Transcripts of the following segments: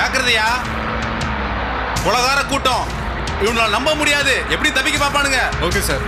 ஜாக்கிரதையா கொலகார கூட்டம் இவனால நம்ப முடியாது எப்படி தப்பிக்க பாப்பானுங்க ஓகே சார்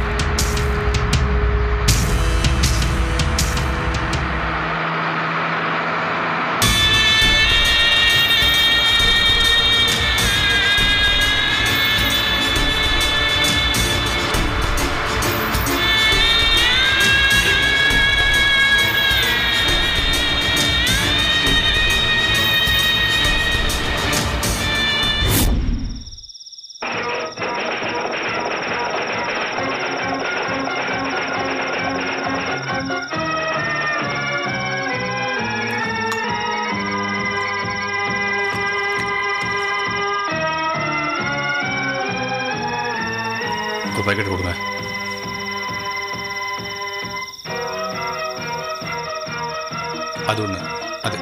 ஒரு பாக்கெட் கொடுங்க அது ஒண்ணு அது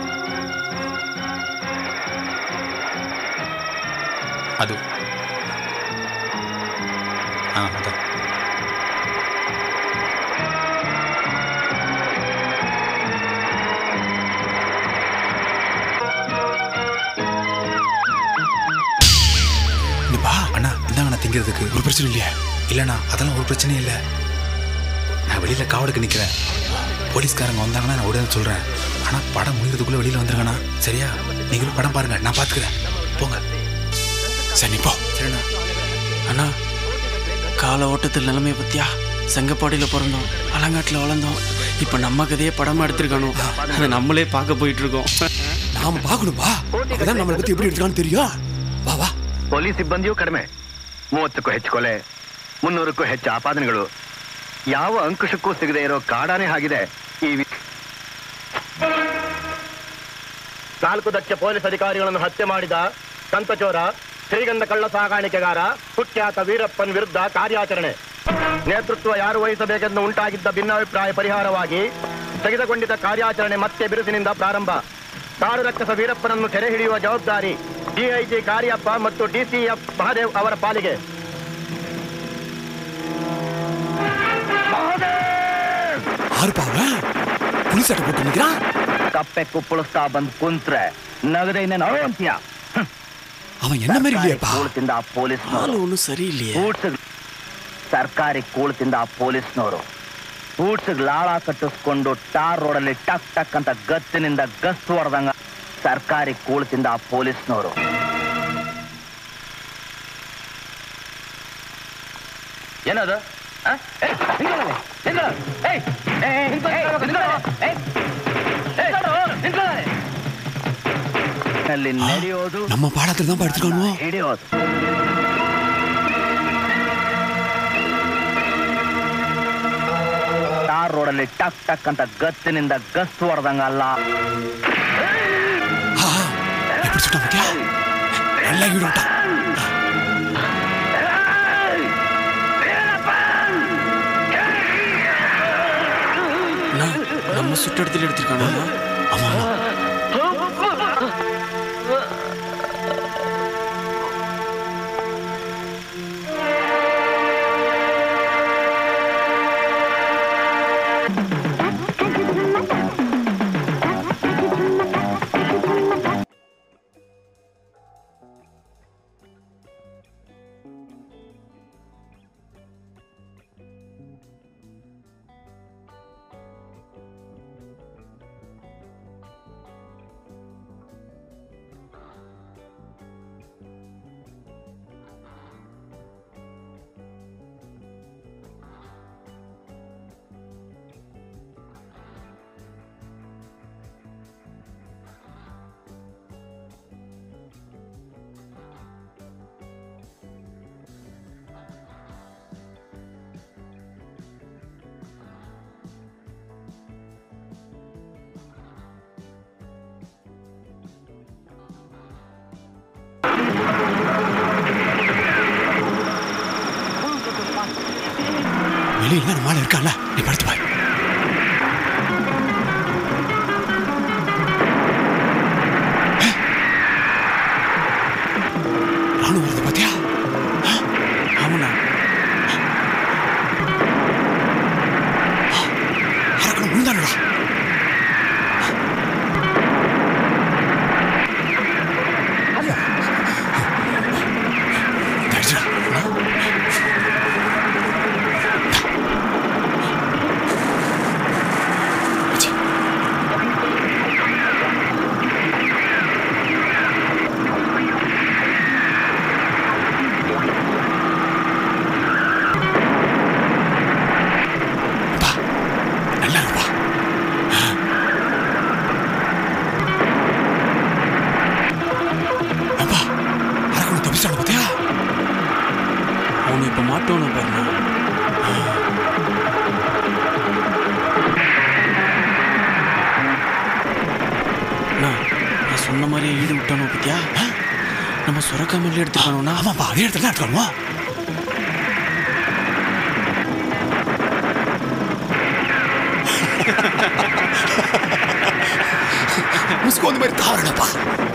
அது ஆ அதான் பா அண்ணா இந்தாங்கண்ணா திங்கிறதுக்கு ஒரு பிரச்சனை இல்லையா இல்லைண்ணா அதெல்லாம் ஒரு பிரச்சனையும் இல்லை நான் வெளியில் காவலுக்கு நிற்கிறேன் போலீஸ்காரங்க வந்தாங்கன்னா நான் உடனே சொல்கிறேன் ஆனால் படம் முடிகிறதுக்குள்ளே வெளியில் வந்துருங்கண்ணா சரியா நீங்களும் படம் பாருங்க நான் பார்த்துக்கிறேன் போங்க சரி நீ போ சரிண்ணா அண்ணா கால ஓட்டத்தில் நிலைமையை பத்தியா செங்கப்பாடியில் பிறந்தோம் அலங்காட்டில் வளர்ந்தோம் இப்போ நம்ம கதையே படமா எடுத்திருக்கானோ அதை நம்மளே பார்க்க போயிட்டு இருக்கோம் நாம பார்க்கணும்பா அப்பதான் நம்மளை பத்தி எப்படி எடுத்துக்கான்னு தெரியும் வா வா ಪೊಲೀಸ್ ಸಿಬ್ಬಂದಿಯೂ ಕಡಿಮೆ ಮೂವತ್ತಕ್ಕೂ ಹೆಚ್ಚು ಕೊಲೆ ಮುನ್ನೂರಕ್ಕೂ ಹೆಚ್ಚು ಆಪಾದನೆಗಳು ಯಾವ ಅಂಕುಶಕ್ಕೂ ಸಿಗದೆ ಇರೋ ಕಾಡಾನೆ ಆಗಿದೆ ಈ ವಿ- ನಾಲ್ಕು ದಕ್ಷ ಪೊಲೀಸ್ ಅಧಿಕಾರಿಗಳನ್ನು ಹತ್ಯೆ ಮಾಡಿದ ಸಂತಚೋರ ಶ್ರೀಗಂಧ ಕಳ್ಳ ಸಾಗಾಣಿಕೆಗಾರ ಕುಖ್ಯಾತ ವೀರಪ್ಪನ್ ವಿರುದ್ಧ ಕಾರ್ಯಾಚರಣೆ ನೇತೃತ್ವ ಯಾರು ವಹಿಸಬೇಕೆಂದು ಉಂಟಾಗಿದ್ದ ಭಿನ್ನಾಭಿಪ್ರಾಯ ಪರಿಹಾರವಾಗಿ ತೆಗೆದುಕೊಂಡಿದ್ದ ಕಾರ್ಯಾಚರಣೆ ಮತ್ತೆ ಬಿರುಸಿನಿಂದ ಪ್ರಾರಂಭ ಕಾಡು ರಕ್ಷಸ ವೀರಪ್ಪನನ್ನು ಸೆರೆ ಹಿಡಿಯುವ ಜವಾಬ್ದಾರಿ ಡಿಐಜಿ ಕಾರ್ಯಪ್ಪ ಮತ್ತು ಡಿಸಿಎಫ್ ಮಹಾದೇವ್ ಅವರ ಪಾಲಿಗೆ யாருப்பா அவன் புலி சட்டை போட்டு நிக்கிறான் ಕಪ್ಪೆ ಕುಪ್ಪಳಿಸ್ತಾ ಬಂದ್ ಕುಂತ್ರೆ ನಗದ ಇನ್ನೇನು ಅಂತ್ಯ அவன் என்ன மாதிரி இல்லையேப்பா ಕೂಳ್ತಿಂದ ಆ ಪೊಲೀಸ್ ஆள் ஒன்றும் சரியில்லையே ಬೂಟ್ಸ್ ಸರ್ಕಾರಿ ಕೂಳ್ತಿಂದ ಆ ಪೊಲೀಸ್ನವರು ಬೂಟ್ಸ್ ಲಾಳ ಕಟ್ಟಿಸ್ಕೊಂಡು ಟಾರ್ ರೋಡಲ್ಲಿ ಟಕ್ ಟಕ್ ಅಂತ ಗತ್ತಿನಿಂದ ಗಸ್ತು ಹೊಡೆದಂಗ ಸರ್ಕಾರಿ ಕೂಳ್ತಿಂದ ಆ ಪೊಲೀಸ್ನವರು ಏನದು ಆ? ಏಯ್, ನಿಂತ್ಕೊಳ್ಳಿ, ನಿಂತ್ಕೊಳ್ಳಿ. ಏಯ್, ಏಯ್, ನಿಂತ್ಕೊಳ್ಳಿ, ನಿಂತ್ಕೊಳ್ಳಿ. ಏಯ್, ಏಯ್, ನಿಂತ್ಕೊಳ್ಳಿ. ಅಲ್ಲಿ ನಡೆಯೋದು நம்ம பாடத்துல தான் எடுத்துக்கானோ ಹಿಡಿಯೋದು ಟಾರ್ ರೋಡಲ್ಲಿ ಟಕ್ ಟಕ್ ಅಂತ ಗತ್ತಿನಿಂದ ಗಸ್ತು ಹೊಡೆದಂಗಲ್ಲ எப்படி சுட்டா பத்தியா நல்லா ஈடு விட்டான் அண்ணா நம்ம சுட்டடத்தில் எடுத்திருக்கானோ ஆமா வெளியில தான் நம்மளால இருக்கான்ல நீ படுத்து பாய் ராணுவம் வருது பாத்தியா ஆமாண்ணா அரக்கணும் விழுந்தானடா காட்டணும் பாருண்ணா அண்ணா, நான் சொன்ன மாதிரியே ஈடு விட்டணும் பத்தியா நம்ம சுரக்காமல் எடுத்துக்கணும்னா ஆமாப்பா அதே இடத்துல தான் இருக்கணும் முஸ்கோ அந்த மாதிரி தாவரணப்பா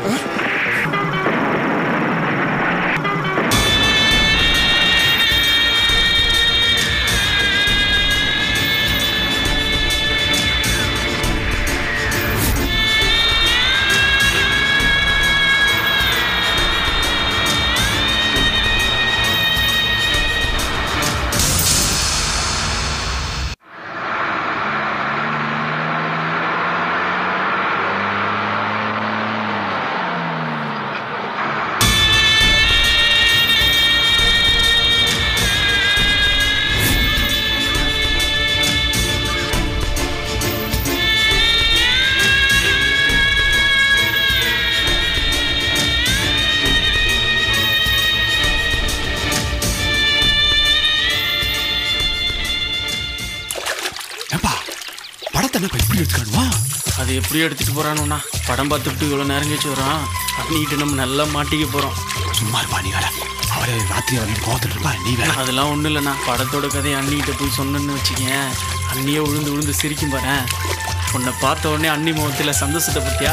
ஏப்பா படத்தை என்னப்பா இப்படி எடுத்துக்கணுமா அது எப்படி எடுத்துட்டு போறானுண்ணா படம் பார்த்துட்டு இவ்வளோ நேரம் கழிச்சு வரான் பண்ணிட்டு நம்ம நல்லா மாட்டிக்க போகிறோம் சும்மா இருப்பா நீ வேற அவரே ராத்திரி வந்து கோவத்தில் இருப்பா நீ வேற அதெல்லாம் ஒன்றும் இல்லைண்ணா படத்தோட கதையை அண்ணிகிட்ட போய் சொன்னேன்னு வச்சுக்கேன் அண்ணியே விழுந்து விழுந்து சிரிக்கும் பாரு உன்னை பார்த்த உடனே அண்ணி முகத்தில் சந்தோஷத்தை பத்தியா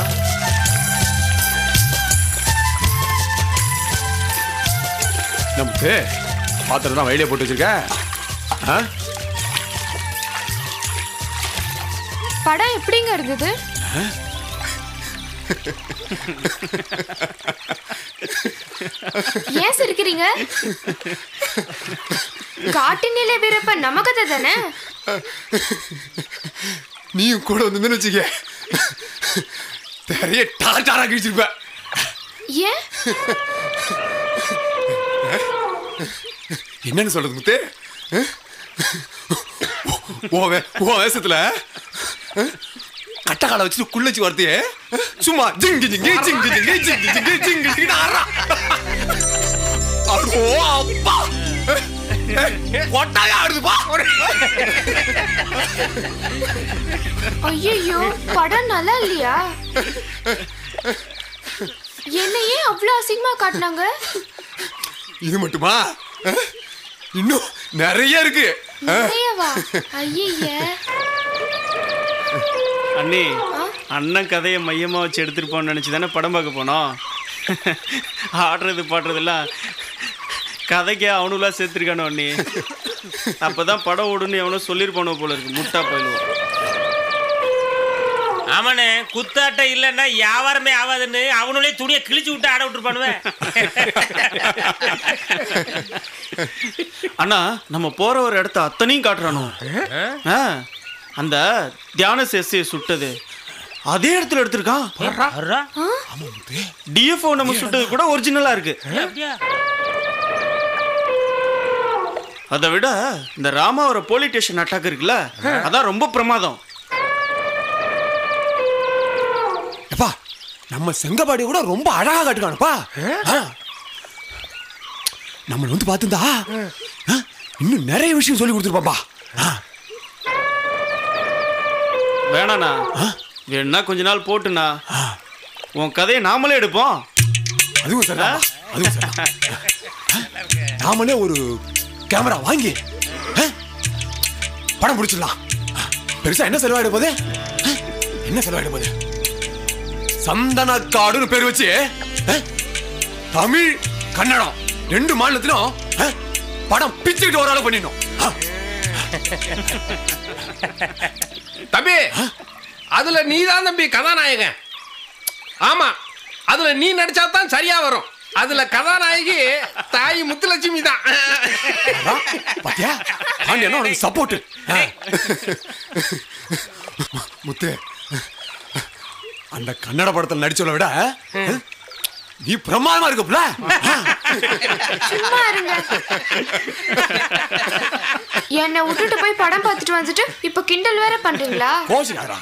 நமக்கு பாத்திரம் தான் வயலே போட்டு வச்சிருக்க ஆ? படம் எப்படிங்க இருந்தது ஏன் சிரிக்கிறீங்க காட்டினிலே வீரப்பன் நம்ம கதை தானே நீயும் கூட வந்து வச்சுக்க நிறைய டார் டாரா கிழிச்சிருப்ப ஏன் என்னன்னு சொல்றது முத்து ஆ? உன் வே- உன் வேஷத்துல கட்டக்கால வச்சுட்டு குள்ளச்சி வரத்தையே சும்மா ஜிங்கு ஜிங்கு ஜிங்கு ஜிங்கு ஜிங்கு ஜிங்கு ஜிங்கு ஜிங்கு ஆறா அப்போ அப்பா கொட்டாக ஆடுதுப்பா ஐயோ படம் நல்லா இல்லையா என்ன ஏன் அவ்வளோ அசிங்கமா காட்டினாங்க இது மட்டுமா ஆ? இன்னும் நிறைய இருக்கு ஆ? நிறையவா ஐய அண்ணி அண்ணன் கதையை மையமாக வச்சு எடுத்துருப்போம்னு நினச்சி தானே படம் பார்க்க போனோம் ஆடுறது பாடுறதெல்லாம் கதைக்கே அவனுலாம் சேர்த்துருக்கானோ அண்ணி அப்போ தான் படம் ஓடுன்னு எவனோ சொல்லியிருப்பானோ போல இருக்கு முட்டா போயிடுவோம் ஆமாண்ணே குத்தாட்ட இல்லைன்னா வியாபாரமே ஆகாதுன்னு அவனுடைய துணியை கிழிச்சு விட்டு ஆட விட்டுருப்பானுவேன் அண்ணா நம்ம போற ஒரு இடத்த அத்தனையும் காட்டுறானோ ஆ, அந்த தியான சேசியை சுட்டது அதே இடத்துல எடுத்திருக்கான் வர்றா? டிஎஃப்ஓ நம்ம சுட்டது கூட ஒரிஜினலா இருக்கு அப்படியா? அதை விட இந்த ராமாவரம் போலீஸ் ஸ்டேஷன் அட்டாக் இருக்குல்ல அதான் ரொம்ப பிரமாதம் எப்பா நம்ம செங்கபாடி கூட ரொம்ப அழகா காட்டுக்கானப்பா நம்ம வந்து பார்த்துந்தா ஆ, இன்னும் நிறைய விஷயம் சொல்லி கொடுத்துருப்பாப்பா வேணாண்ணா வேணா கொஞ்ச நாள் போட்டுண்ணா உன் கதையை நாமளே எடுப்போம் அதுவும் சரிதான் அதுவும் சரிதான் நாமளே ஒரு கேமரா வாங்கி ஆ, படம் பிடிச்சிடலாம் பெருசா என்ன செலவாயிட போகுது ஆ, என்ன செலவாயிட போகுது சந்தனக்காடுன்னு பேர் வச்சு ஆ, தமிழ் கன்னடம் ரெண்டு மாநிலத்திலும் ஆ, படம் பிச்சுக்கிட்டு ஒரு ஆளு பண்ணிடணும் ஆ, தம்பி அதுல நீ தான் தம்பி கதாநாயகன் ஆமா அதுல நீ நடிச்சா தான் சரியா வரும் அதுல கதாநாயகி தாய் முத்துலட்சுமி தான் அதான், பாத்தியா பாண்டியனா உனக்கு சப்போர்ட் முத்து அந்த கன்னட படத்துல நடிச்சவளை விட நீ பிரமாதமா இருக்குப்ல சும்மா இருங்க என்னை விட்டுட்டு போய் படம் பார்த்துட்டு வந்துட்டு இப்ப கிண்டல் வேற பண்றீங்களா கோசிக்காரா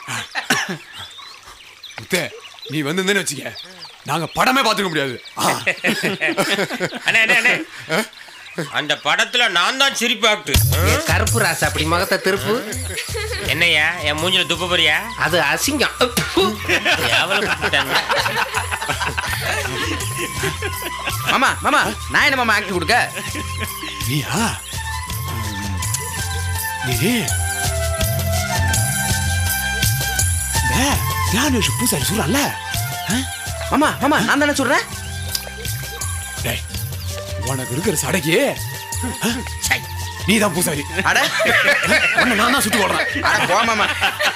முத்து நீ வந்து வச்சுக்க நாங்க படமே பார்த்துக்க முடியாது ஆ. அண்ணே அண்ணே அண்ணே அந்த படத்துல நான் தான் சிரிப்பாக்டு கருப்பு ராசு அப்படி முகத்தை திருப்பு என்னய்யா என் மூஞ்சில துப்ப போறியா அது அசிங்கம் எவ்வளவு கூப்பிட்டாங்க மாமா மாமா நான் என்ன மாமா ஆக்ட் கொடுக்க நீயா ம், நீ இந்த தியானேஷ் பூசாரி சொல்றான்ல மாமா மாமா நான் தானே சொல்றேன் டேய் உனக்கு இருக்கிற சடைக்கு நீ தான் பூசாரி அட உன்னை நான் தான் சுத்தி ஓடுறேன் அட போ மாமா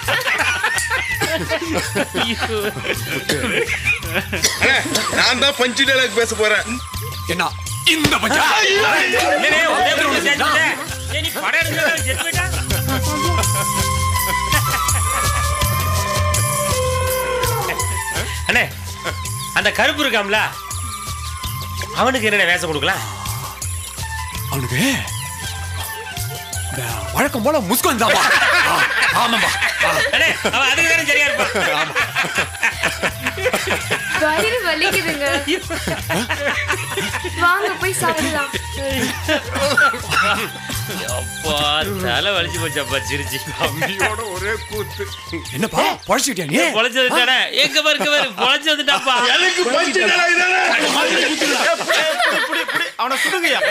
நான் தான் பஞ்சு டைலாக் பேச போறேன் என்ன இந்த பச்சா என்னண்ணே, ஒரே பொண்ணு சேர்த்துட்ட? ஏய், நீ படம் எடுக்கிறதா செத்து போயிட்டா? அண்ணே அந்த கருப்பு இருக்காம்ல அவனுக்கு என்ன வேஷம் கொடுக்கலாம் அவனுக்கு இந்த வழக்கம் போல முஸ்கன் தான்பா ஆ, ஆமாம்பா ஆ. அண்ணே அவன் அதுக்கு தானே சரியா இருப்பான் வயிறு வலிக்குதுங்க வாங்க போய் சாப்பிடலாம் அப்பா தலை வலிச்சு போச்சப்பா சிரிச்சு ஒரே கூத்து என்னப்பா பொழைச்சிக்கிட்டியா நீ பொழைச்சு வந்துட்டானே எங்க பாரு எங்க பாரு பொழைச்சு வந்துட்டாப்பா எனக்கு பஞ்சு டைலாக் தானே அவனை சுடுங்கய்யா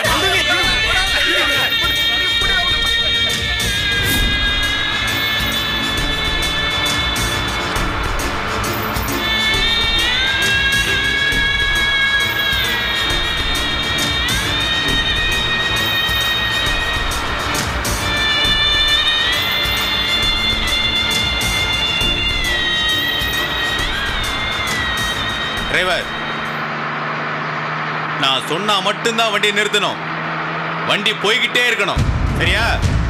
டிரைவர் நான் சொன்னா மட்டும்தான் வண்டியை நிறுத்தணும் வண்டி போய்கிட்டே இருக்கணும் சரியா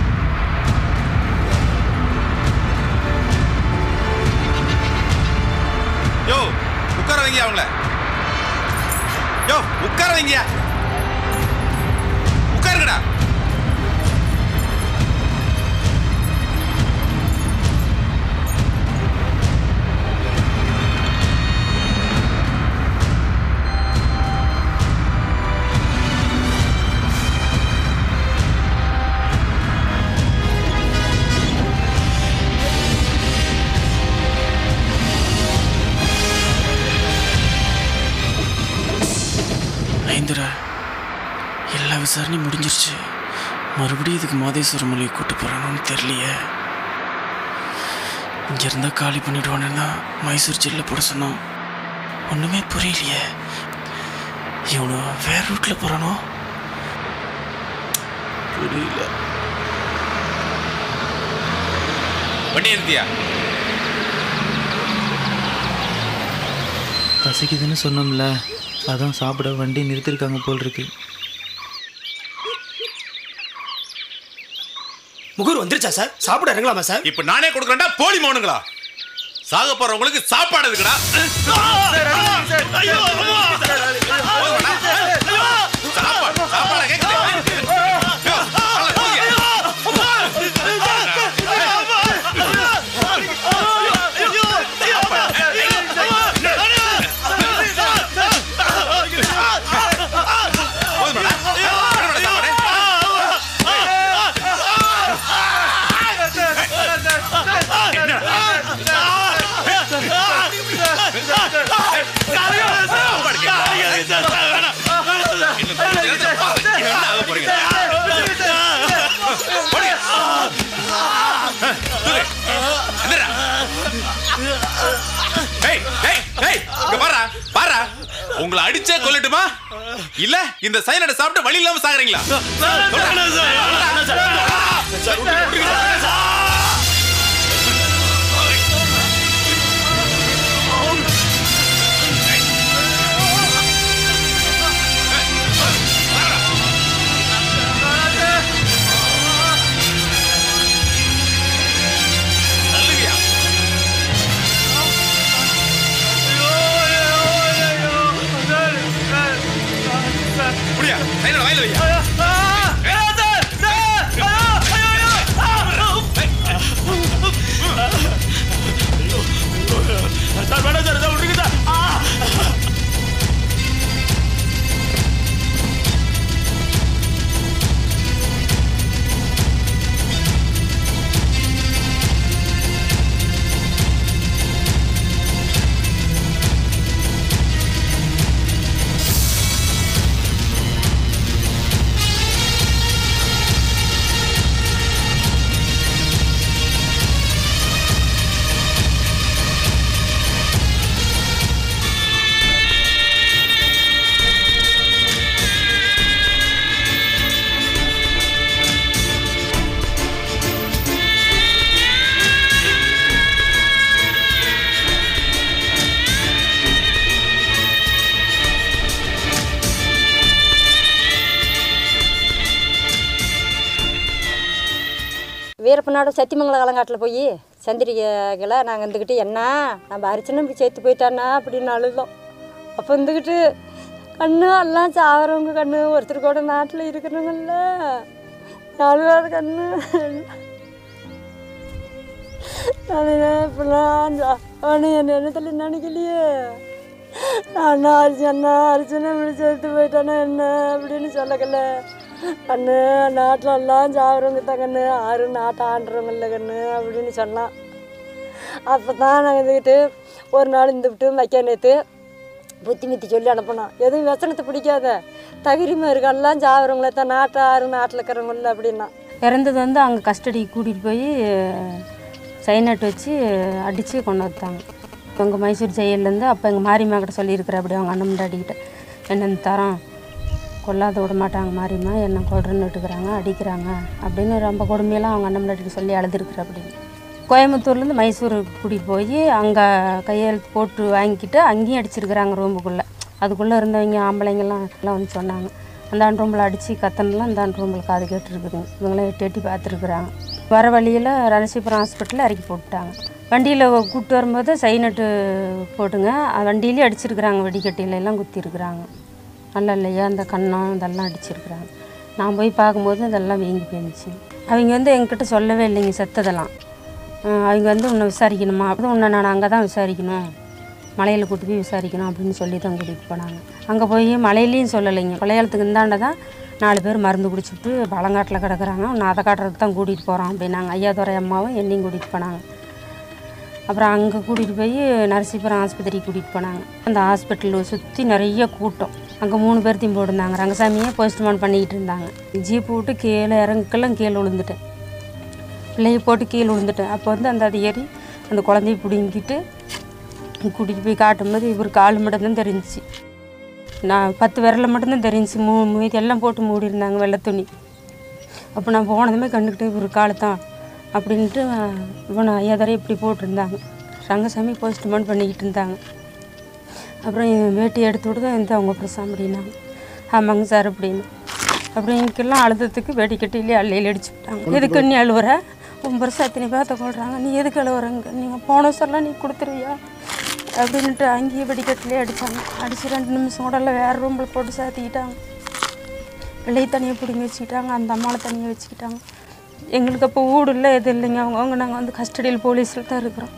யோ உட்கார வைங்க அவங்கள யோ உட்கார வைங்க உட்காருங்கடா ஐந்துரா எல்லா விசாரணையும் முடிஞ்சிருச்சு மறுபடியும் இதுக்கு மாதேஸ்வரம் மொழியை கூட்டு போகிறானு தெரியலையே இங்கே இருந்தால் காலி பண்ணிடுவானேன்னா மைசூர் ஜெல்ல போட சொன்னோம் ஒன்றுமே புரியலையே இவனு வேற ரூட்டில் போகிறானோ புரியல வண்டி நிறுத்தியா பசிக்குதுன்னு சொன்னோம்ல அதான் சாப்பிட வண்டி நிறுத்திருக்காங்க போல் இருக்கு முகூர் வந்துருச்சா சார் சாப்பிட இறங்கலாமா சார் இப்ப நானே கொடுக்குறேன்டா போலி மௌனுங்களா சாக போறவங்களுக்கு சாப்பாடு இருக்குடா போதுமாடா? சாப்பாடு சாப்பாடு கேக்குது யோ, நல்லா குடிங்க. போதுமாடா? வேணுமாடா சாப்பாடு? என்ன ஆக போறீங்க? போடுங்க. தூக்கு. எந்திரா. ஏய், ஏய், ஏய், இங்க பாருடா, பாருடா. உங்களை அடிச்சே கொல்லட்டுமா இல்ல இந்த சைனடை சாப்பிட்டு வழி இல்லாம சாகுறீங்களா நல்லுங்கய்யா. முடியா சைனடை வாயில வையா வீரப்பனோட சத்தியமங்கல கலங்காட்டில் போய் சந்திரிகைகளை நாங்கள் இருந்துக்கிட்டு என்ன நம்ம அரிச்சனும் இப்படி சேர்த்து போயிட்டானா அப்படின்னு அழுதோம் அப்போ இருந்துக்கிட்டு கண்ணு எல்லாம் சாவறவங்க கண்ணு ஒருத்தர் கூட நாட்டில் இருக்கிறவங்கல்ல அழுவாத கண்ணு நான் இப்படிலாம் அவனு என்ன என்னத்துல நினைக்கலையே அண்ணா அரிசி அண்ணா அரிசனை இப்படி சேர்த்து போயிட்டானா என்ன அப்படின்னு சொல்லக்கல கண்ணு நாட்டில் எல்லாம் சாகுறவங்க தான் கண்ணு ஆறு நாட்டை ஆண்டுறவங்க இல்லை கண்ணு அப்படின்னு சொன்னான் அப்போ தான் நாங்கள் இருந்துக்கிட்டு ஒரு நாள் இந்த விட்டு வைக்க நேற்று புத்தி மித்தி சொல்லி அனுப்பினோம் எதுவும் व्यசனத்தை பிடிக்காத தகிரிமா இருக்கு எல்லாம் சாகுறவங்கள தான் நாட்டை ஆறு நாட்டில் இருக்கிறவங்கள அப்படின்னா இறந்தது வந்து அங்கே கஸ்டடிக்கு கூட்டிகிட்டு போய் சைனட் வச்சு அடித்து கொண்டு வந்தாங்க எங்கள் மைசூர் ஜெயிலேருந்து அப்போ எங்கள் மாரியம்மா கிட்ட சொல்லியிருக்கிற அப்படி அவங்க அண்ணன் முன்னாடிக்கிட்ட என்னென்னு தரோம் கொல்லாத விட மாட்டாங்க மாரியம்மா என்ன கொள்றன்னு விட்டுக்கிறாங்க அடிக்கிறாங்க அப்படின்னு ரொம்ப கொடுமையெல்லாம் அவங்க அண்ணன் முன்னாடி சொல்லி அழுதுருக்குற அப்படின்னு கோயம்புத்தூர்லேருந்து மைசூருக்கு கூட்டிகிட்டு போய் அங்கே கையெழுத்து போட்டு வாங்கிக்கிட்டு அங்கேயும் அடிச்சிருக்கிறாங்க ரூமுக்குள்ளே அதுக்குள்ளே இருந்தவங்க ஆம்பளைங்கெல்லாம் எல்லாம் வந்து சொன்னாங்க அந்த ஆண்டு ரூமில் அடித்து கத்தனெலாம் அந்த ஆண்டு ரூமில் காது கேட்டுருக்குதுங்க இவங்களாம் எட்டி எட்டி பார்த்துருக்குறாங்க வர வழியில் ரணசிபுரம் ஹாஸ்பிட்டலில் இறக்கி போட்டுட்டாங்க வண்டியில் கூப்பிட்டு வரும்போது சைனட்டு போட்டுங்க வண்டியிலே அடிச்சிருக்கிறாங்க வெடிக்கட்டியில எல்லாம் குத்திருக்கிறாங்க நல்லா இல்லையா அந்த கன்னம் இதெல்லாம் அடிச்சிருக்கிறாங்க நான் போய் பார்க்கும்போது இதெல்லாம் வீங்கி போயிருந்துச்சு அவங்க வந்து எங்கிட்ட சொல்லவே இல்லைங்க செத்ததெல்லாம் அஹ் அவங்க வந்து உன்னை விசாரிக்கணுமா அப்படி உன்னை நான் அங்கே தான் விசாரிக்கணும் மலையில் கூட்டி போய் விசாரிக்கணும் அப்படின்னு சொல்லி தான் கூட்டிகிட்டு போனாங்க அங்கே போய் மலையிலையும் சொல்லலைங்க கொலையாளத்துக்கு இந்தாண்ட தான் நாலு பேர் மருந்து குடிச்சிட்டு பழங்காட்டில் கிடக்குறாங்க நான் அதை காட்டுறதுக்கு தான் கூட்டிகிட்டு போகிறோம் அப்படின்னாங்க ஐயாதுரை அம்மாவும் என்னையும் கூட்டிகிட்டு போனாங்க அப்புறம் அங்கே கூட்டிகிட்டு போய் நரசிபுரம் ஆஸ்பத்திரிக்கு கூட்டிகிட்டு போனாங்க அந்த ஹாஸ்பிட்டலில் சுற்றி நிறைய கூட்டம் அங்கே மூணு பேர்த்தையும் போட்டிருந்தாங்க ரங்கசாமியே போஸ்ட்மார்ட்டம் பண்ணிக்கிட்டு இருந்தாங்க ஜீப்பு விட்டு கீழே இறங்கக்கெல்லாம் கீழே விழுந்துட்டேன் பிள்ளையை போட்டு கீழே விழுந்துட்டேன் அப்போ வந்து அந்த அதிகாரி அந்த குழந்தைய பிடுங்கிட்டு கூட்டிகிட்டு போய் காட்டும்போது இவர் கால் மட்டும்தான் தெரிஞ்சிச்சு நான் பத்து விரலில் மட்டும்தான் தெரிஞ்சிச்சு மூ மீதி எல்லாம் போட்டு மூடியிருந்தாங்க வெள்ளை துணி அப்போ நான் போனதுமே கண்டுக்கிட்டு இவர் காலை தான் அப்படின்ட்டு இவனை ஐயாதாரே இப்படி போட்டிருந்தாங்க ரங்கசாமி போஸ்ட்மார்ட்டம் பண்ணிக்கிட்டு இருந்தாங்க அப்புறம் என் வேட்டி எடுத்து விட்டு இந்த அவங்க பிரசம் அப்படின்னாங்க ஆமாங்க சார் அப்படின்னு அப்புறம் எனக்கெல்லாம் அழுதத்துக்கு வெடிக்கட்டிலே அள்ளையில் அடிச்சு விட்டாங்க எதுக்கு நீ அழுவுற உன் பெருசாக எத்தனை பேர்த்த கொள்றாங்க நீ எதுக்கு அழுவுறங்க நீங்கள் போன சொல்லலாம் நீ கொடுத்துருவியா அப்படின்ட்டு அங்கேயே வெடிக்கட்டிலே அடித்தாங்க அடித்து ரெண்டு நிமிஷம் கூட இல்லை வேறு ரூமில் போட்டு சேர்த்திக்கிட்டாங்க பிள்ளை தனியாக பிடிங்கி வச்சுக்கிட்டாங்க அந்த அம்மாவை தனியாக வச்சுக்கிட்டாங்க எங்களுக்கு அப்போ வீடு இல்லை எதுவும் இல்லைங்க அவங்கவுங்க நாங்கள் வந்து கஸ்டடியில் போலீஸில் தான் இருக்கிறோம்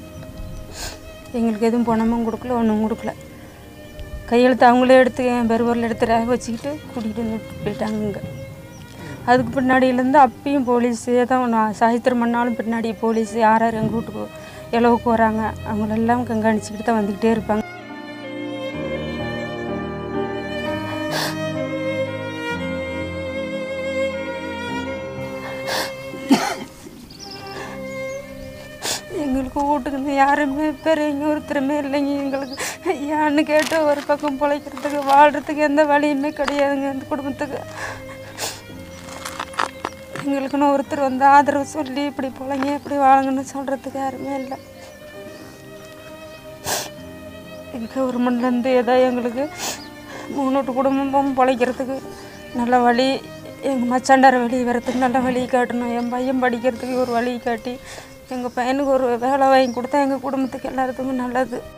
எங்களுக்கு எதுவும் பணமும் கொடுக்கல ஒன்றும் கொடுக்கல கையெழுத்து அவங்களே எடுத்து என் பெருவரில் எடுத்து ரேக வச்சுக்கிட்டு கூட்டிகிட்டு வந்து விட்டு போயிட்டாங்க இங்கே அதுக்கு பின்னாடியிலேருந்து அப்பயும் போலீஸ் ஏதோ நான் சாகித்திரம் பண்ணாலும் பின்னாடி போலீஸ் யார் யார் எங்கள் வீட்டுக்கு இளவுக்கு வராங்க அவங்களெல்லாம் கண்காணிச்சுக்கிட்டு தான் வந்துக்கிட்டே இருப்பாங்க எங்களுக்கு வீட்டுக்கு யாருமே பெரியவங்க ஒருத்தருமே இல்லைங்க எங்களுக்கு ஏன்னு கேட்டு ஒரு பக்கம் பிழைக்கிறதுக்கு வாழ்கிறதுக்கு எந்த வழியுமே கிடையாதுங்க இந்த குடும்பத்துக்கு எங்களுக்குன்னு ஒருத்தர் வந்து ஆதரவு சொல்லி இப்படி பிழைங்க இப்படி வாழுங்கன்னு சொல்கிறதுக்கு யாருமே இல்லை எங்கள் கவர்மெண்ட்லேருந்து ஏதோ எங்களுக்கு மூணு குடும்பமும் பிழைக்கிறதுக்கு நல்ல வழி எங்கள் மச்சாண்டார வழி வரத்துக்கு நல்ல வழி காட்டணும் என் பையன் படிக்கிறதுக்கு ஒரு வழி காட்டி எங்கள் பையனுக்கு ஒரு வேலை வாங்கி கொடுத்தா எங்கள் குடும்பத்துக்கு எல்லாத்துக்கும் நல்லது